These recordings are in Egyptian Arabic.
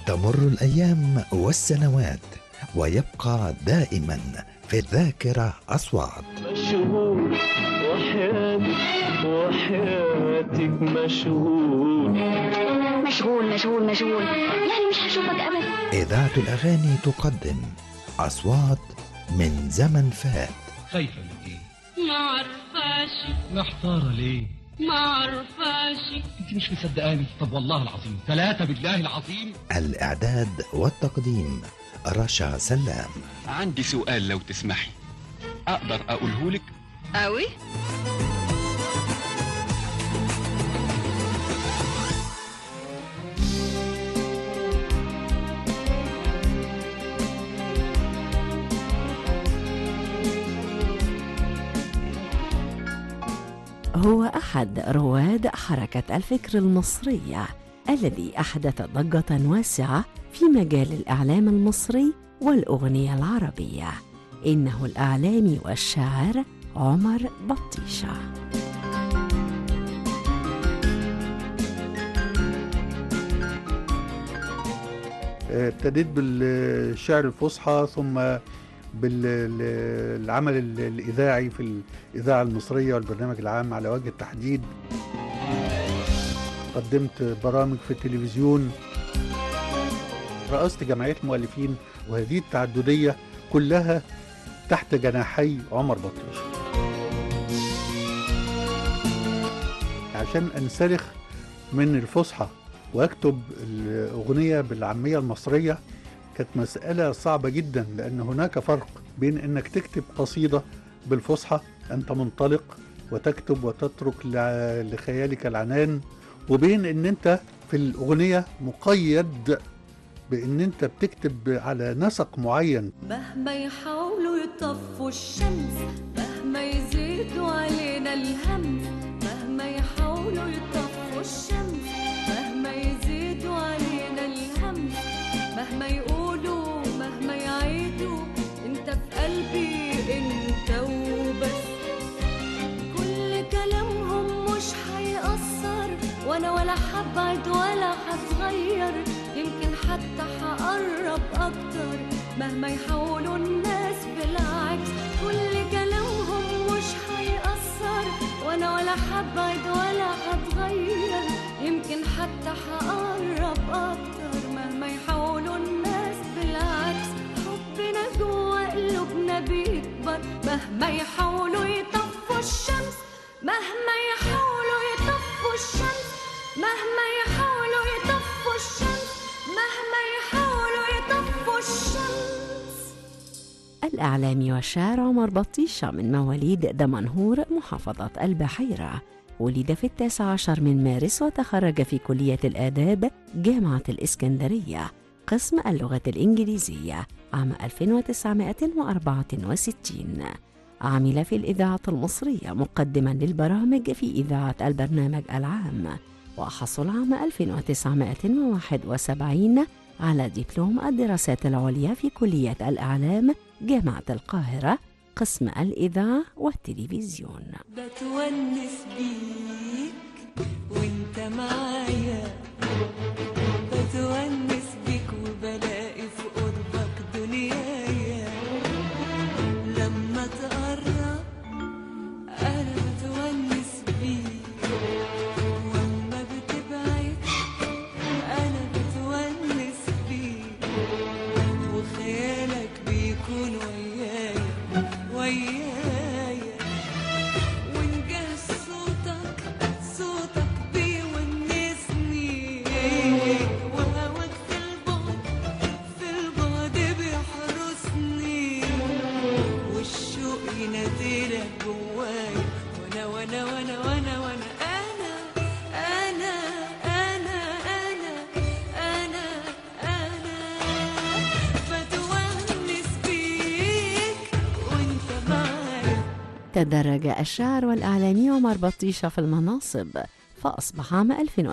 تمر الايام والسنوات ويبقى دائما في الذاكره اصوات مشغول وحياتك وحياتك مشغول مشغول مشغول مشغول يعني مش هشوفك ابدا اذاعه الاغاني تقدم اصوات من زمن فات خايفة من ايه؟ ما عرفاش محتارة ليه؟ ما عرفاش انت مش مصدقاني طب والله العظيم ثلاثة بالله العظيم الاعداد والتقديم رشا سلام عندي سؤال لو تسمحي اقدر اقوله لك قوي هو أحد رواد حركة الفكر المصرية الذي أحدث ضجة واسعة في مجال الإعلام المصري والأغنية العربية إنه الإعلامي والشاعر عمر بطيشة ابتديت بالشعر الفصحى ثم بالعمل الإذاعي في الإذاعة المصرية والبرنامج العام على وجه التحديد قدمت برامج في التلفزيون رأست جمعية مؤلفين وهذه التعددية كلها تحت جناحي عمر بطيش عشان أنسلخ من الفصحى واكتب الأغنية بالعامية المصرية كانت مسألة صعبة جدا لأن هناك فرق بين أنك تكتب قصيدة بالفصحى أنت منطلق وتكتب وتترك لع- لخيالك العنان وبين أن أنت في الأغنية مقيد بأن أنت بتكتب على نسق معين مهما يحاولوا يطفوا الشمس مهما يزيدوا علينا الهم مهما يحاولوا يطفوا الشمس مهما يزيدوا علينا الهم مهما يقولوا مهما يعيدوا انت في قلبي انت وبس كل كلامهم مش هيأثر وانا ولا حبعد ولا هتغير يمكن حتى هقرب اكتر مهما يحاولوا الناس بالعكس كل كلامهم مش هيأثر وانا ولا حبعد ولا هتغير يمكن حتى هقرب اكتر مهما يحاولوا الناس بالعكس حبنا جوا قلوبنا بيكبر مهما يحاولوا يطفوا الشمس مهما يحاولوا يطفوا الشمس مهما يحاولوا يطفوا الشمس مهما يحاولوا يطفوا الشمس الإعلامي والشاعر عمر بطيشة من مواليد دمنهور محافظة البحيرة ولد في التاسع عشر من مارس وتخرج في كلية الآداب جامعة الإسكندرية قسم اللغة الإنجليزية عام 1964 عمل في الإذاعة المصرية مقدما للبرامج في إذاعة البرنامج العام وحصل عام 1971 على دبلوم الدراسات العليا في كلية الإعلام جامعة القاهرة قسم الإذاعة والتلفزيون بتونس بيك وانت معايا بتونس بيك وبلاقي في قربك دنيايا لما تقرب انا بتونس بيك واما بتبعد انا بتونس بيك وخيالك بيكون ويايا ويايا ونجاه صوتك صوتك بيونسني وهواك في البعد في البعد بيحرسني والشوق يناديلك جوايا وانا وانا وانا وانا وانا انا انا انا انا انا انا بتونس بيك وانت معايا تدرج الشاعر والإعلامي عمر بطيشة في المناصب فأصبح عام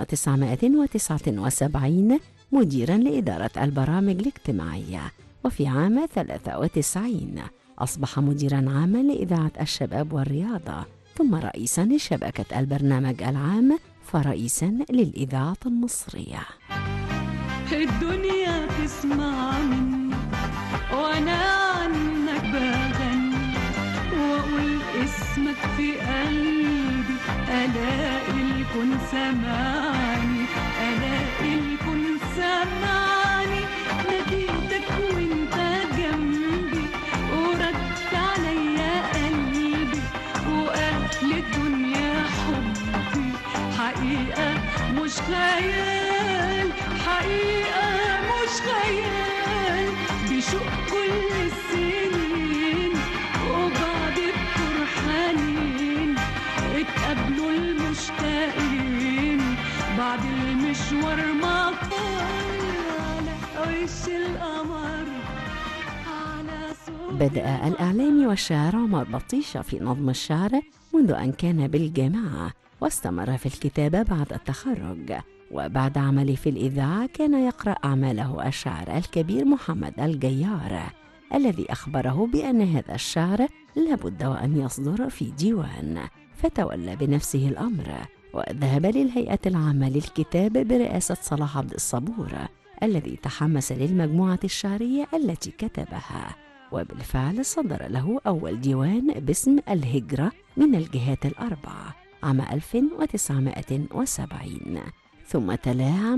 1979 مديرا لإدارة البرامج الاجتماعية وفي عام 93 أصبح مديرا عاما لإذاعة الشباب والرياضة ثم رئيسا لشبكة البرنامج العام فرئيسا للإذاعة المصرية الدنيا تسمع منك وانا عنك بغني واقول اسمك في قلبي الاقي الكون سمعني الاقي الكون سمعني ناديتك وانت جنبي ورد عليا قلبي واهل الدنيا حبي حقيقة مش خيال حقيقة مش خيال بشوق كل السنين وبعد بطر حنين اتقابلوا المشتاقين بعد المشوار ما طال على وش القمر على صوت بدأ الإعلامي والشاعر عمر بطيشة في نظم الشعر منذ أن كان بالجامعة واستمر في الكتابة بعد التخرج وبعد عمله في الإذاعة كان يقرأ أعماله الشاعر الكبير محمد الجيار الذي أخبره بأن هذا الشعر لابد وأن يصدر في ديوان فتولى بنفسه الأمر وذهب للهيئة العامة للكتاب برئاسة صلاح عبد الصبور الذي تحمس للمجموعة الشعرية التي كتبها وبالفعل صدر له أول ديوان باسم الهجرة من الجهات الأربع عام 1970 ثم تلاه عام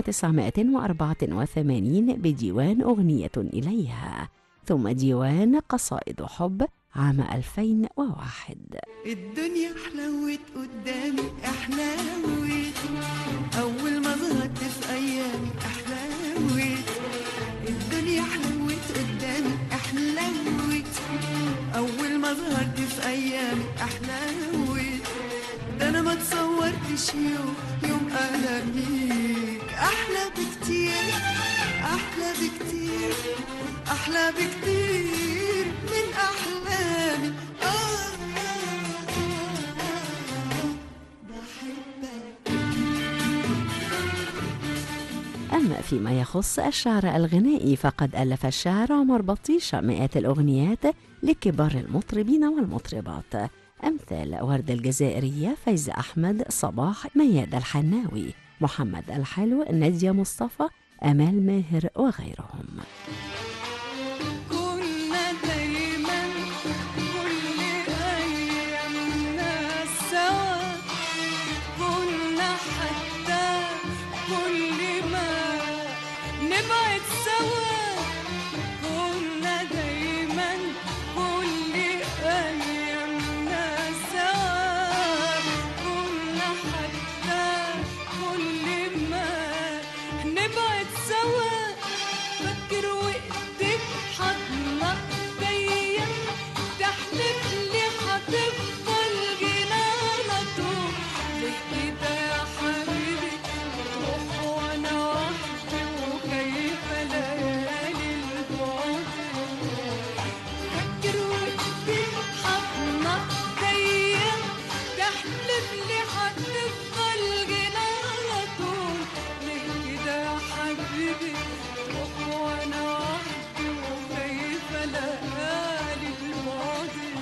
1984 بديوان أغنية إليها ثم ديوان قصائد حب عام 2001 الدنيا حلوت قدامي احلوت اول ما ظهرت في ايامي احلوت الدنيا حلوت قدامي احلوت اول ما ظهرت في ايامي احلوت ده انا ما تصورتش يوم يوم انا بيك احلى بكتير احلى بكتير احلى بكتير من احلامي آه بحبك أما فيما يخص الشعر الغنائي فقد ألف الشاعر عمر بطيشة مئات الأغنيات لكبار المطربين والمطربات أمثال وردة الجزائرية فايزة أحمد صباح مياد الحناوي محمد الحلو نادية مصطفى أمال ماهر وغيرهم كنا دايما كل ايامنا سوا كنا حتى كل ما نبعد سوا كنا دايما كل ايامنا سوا كنا حتى كل ما نبعد سوا فكر وقتك حضنك جاية تحلف لي هتفضل جنانة طول ليه كده يا حبيبي تروح وانا وحدي وكيف ليالي البعد فكر وقتك حضنك جاية تحلف لي هتفضل جنانة طول ليه كده يا حبيبي تروح وانا وحدي وكيف ليالي الماضي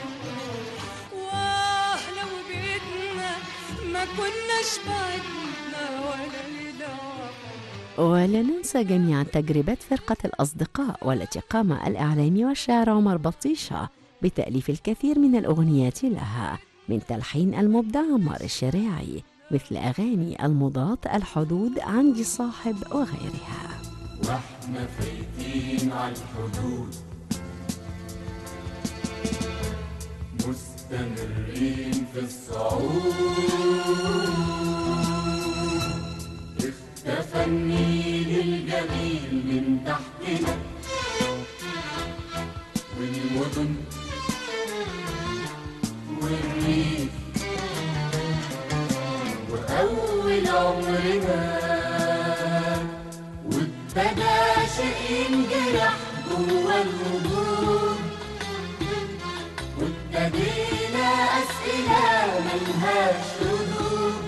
واه لو بإيدنا ما كناش بعدنا ولا ليلة واحدة ولا ننسى جميعا تجربة فرقة الأصدقاء والتي قام الإعلامي والشاعر عمر بطيشة بتأليف الكثير من الأغنيات لها من تلحين المبدع عمار الشريعي مثل أغاني المضاد الحدود عندي صاحب وغيرها واحنا فايتين على الحدود مستمرين في الصعود اختفى النيل الجميل من تحتنا والمدن والريف وأول عمرنا وابتدى شيء ينجرح جوا الوجود وابتدينا أسئلة ملهاش ردود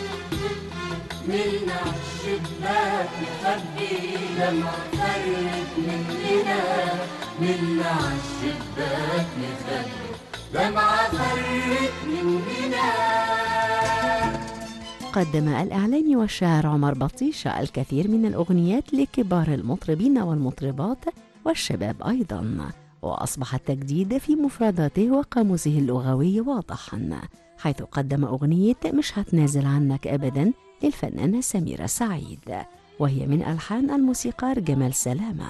ملنا عالشباك نخبي لما فرت مننا ملنا عالشباك نخبي لما فرت مننا قدم الإعلامي والشاعر عمر بطيشة الكثير من الأغنيات لكبار المطربين والمطربات والشباب أيضا وأصبح التجديد في مفرداته وقاموسه اللغوي واضحا حيث قدم أغنية مش هتنازل عنك أبدا للفنانة سميرة سعيد وهي من ألحان الموسيقار جمال سلامة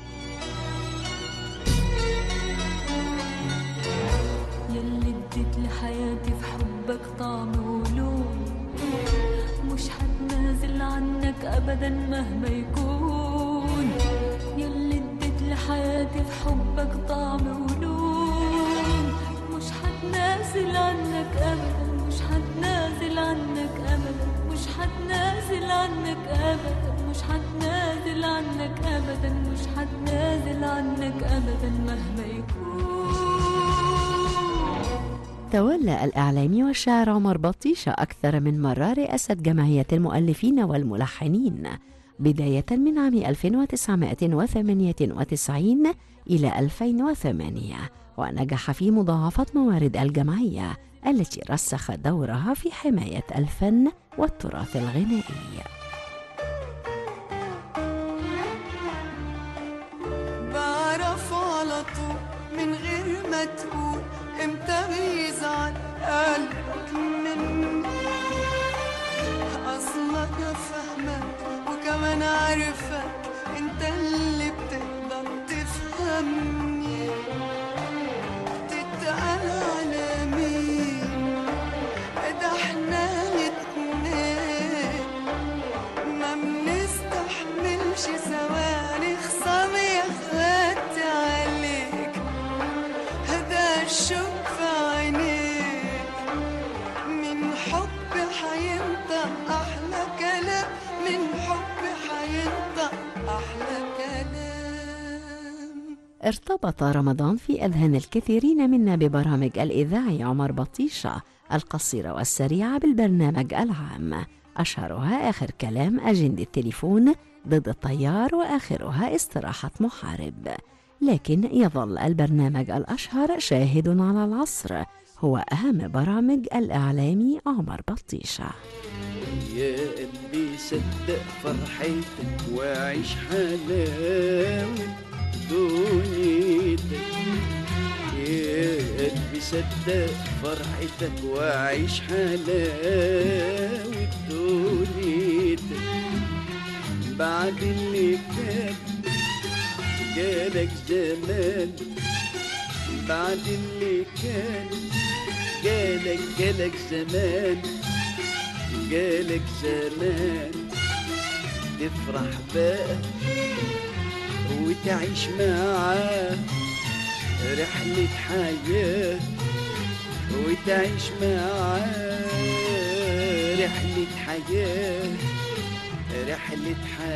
يلي اديت لحياتي في حبك طعم ولون مش هتنازل عنك ابدا مهما يكون يلي اديت لحياتي في حبك طعم ولون مش هتنازل عنك ابدا مش هتنازل عنك ابدا مش هتنازل عنك ابدا مش هتنازل عنك ابدا مش هتنازل عنك ابدا مهما يكون تولى الإعلامي والشاعر عمر بطيشة أكثر من مرة رئاسة جمعية المؤلفين والملحنين بداية من عام 1998 إلى 2008 ونجح في مضاعفة موارد الجمعية التي رسخ دورها في حماية الفن والتراث الغنائي بعرف على طول من غير ما تقول امتى بيزعل قلبك مني اصلك فاهمك وكمان عارفك انت اللي بتقدر تفهمني تتقال على مين ده احنا الاتنين ما بنستحملش ثواني خصام يخوت عليك هدا الشوق في عينيك من حب حينطق أحلى كلام من حب حينطق أحلى كلام ارتبط رمضان في أذهان الكثيرين منا ببرامج الإذاعي عمر بطيشة القصيرة والسريعة بالبرنامج العام أشهرها آخر كلام أجند التليفون ضد الطيار وآخرها استراحة محارب لكن يظل البرنامج الأشهر شاهد على العصر هو أهم برامج الإعلامي عمر بطيشة يا قلبي صدق فرحتك وعيش حلاوة دنيتك يا قلبي صدق فرحتك وعيش حلاوة دنيتك بعد اللي كان جالك زمان بعد اللي كان جالك جالك زمان جالك زمان تفرح بقى وتعيش معاه رحلة حياة وتعيش معاه رحلة حياة رحلة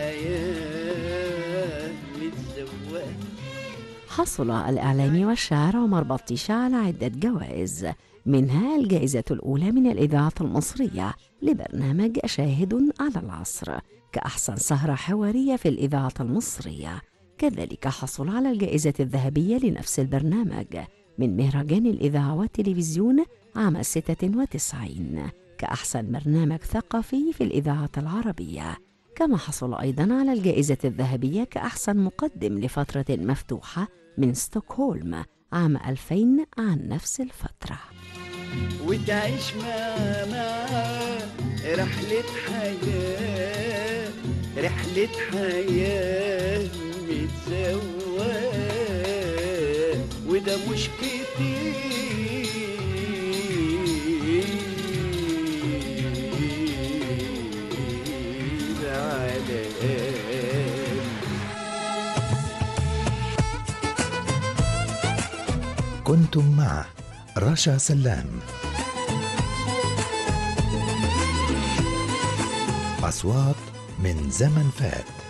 حياة متزوقة حصل الإعلامي والشاعر عمر بطيشة على عدة جوائز منها الجائزة الأولى من الإذاعة المصرية لبرنامج شاهد على العصر كأحسن سهرة حوارية في الإذاعة المصرية كذلك حصل على الجائزة الذهبية لنفس البرنامج من مهرجان الإذاعة والتلفزيون عام 96 كأحسن برنامج ثقافي في الإذاعة العربية كما حصل أيضا على الجائزة الذهبية كأحسن مقدم لفترة مفتوحة من ستوكهولم عام 2000 عن نفس الفترة وتعيش مع مع رحلة حياة رحلة حياة متزوقة وده مش كتير على قلبي كنتم مع رشا سلام أصوات من زمن فات